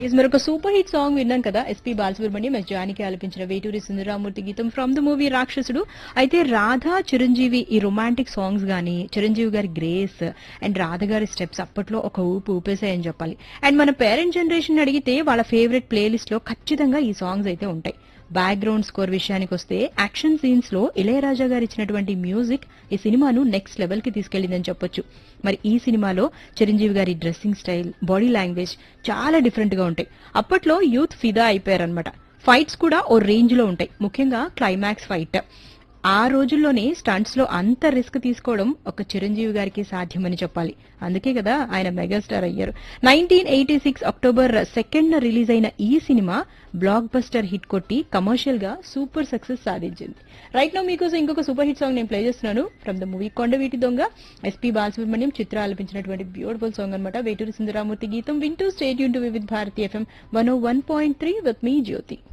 ఇది మరొక super hit song విన్నాం కదా ఎస్పీ బాలసుబ్రహ్మణ్యం ఎస్ జానికి ఆలపించిన వేటూరి సుందరరామూర్తి గీతం ఫ్రమ్ ద మూవీ రాక్షసుడు అయితే రాధా చిరంజీవి ఈ రొమాంటిక్ సాంగ్స్ గానీ చిరంజీవి గారి గ్రేస్ అండ్ రాధ గారి స్టెప్స్ అప్పట్లో ఒక ఊపు ఊపేసాయని చెప్పాలి అండ్ మన పేరెంట్ జనరేషన్ అడిగితే వాళ్ళ ఫేవరెట్ ప్లేలిస్ట్ లో ఖచ్చితంగా ఈ సాంగ్స్ అయితే ఉంటాయి బ్యాక్గ్రౌండ్ స్కోర్ విషయానికి వస్తే యాక్షన్ సీన్స్ లో ఇళయరాజా గారు ఇచ్చినటువంటి మ్యూజిక్ ఈ సినిమాను నెక్స్ట్ లెవెల్ కి తీసుకెళ్లిందని చెప్పొచ్చు మరి ఈ సినిమాలో చిరంజీవి గారి డ్రెస్సింగ్ స్టైల్ బాడీ లాంగ్వేజ్ చాలా డిఫరెంట్ గా ఉంటాయి అప్పట్లో యూత్ ఫిదా అయిపోయారనమాట ఫైట్స్ కూడా ఓ రేంజ్ లో ఉంటాయి ముఖ్యంగా క్లైమాక్స్ ఫైట్ ఆ రోజుల్లోనే స్టంట్స్ లో అంత రిస్క్ తీసుకోవడం ఒక చిరంజీవి గారికి సాధ్యమని చెప్పాలి అందుకే కదా ఆయన మెగాస్టార్ అయ్యారు nineteen eighty six October second release అయిన ఈ సినిమా బ్లాక్ బస్టర్ హిట్ కొట్టి కమర్షియల్ గా సూపర్ సక్సెస్ సాధించింది రైట్ నో మీకోసం ఇంకొక సూపర్ హిట్ సాంగ్ నేను ప్లే చేస్తున్నాను from the movie Kondaveeti Donga S P Balasubrahmanyam Chitra ఆలపించినటువంటి బ్యూటిఫుల్ సాంగ్ అనమాట వేటూరి సుందరామూర్తి గీతం వింటూ స్టేట్ యూన్ to with Bharati FM one O one point three with మీ జ్యోతి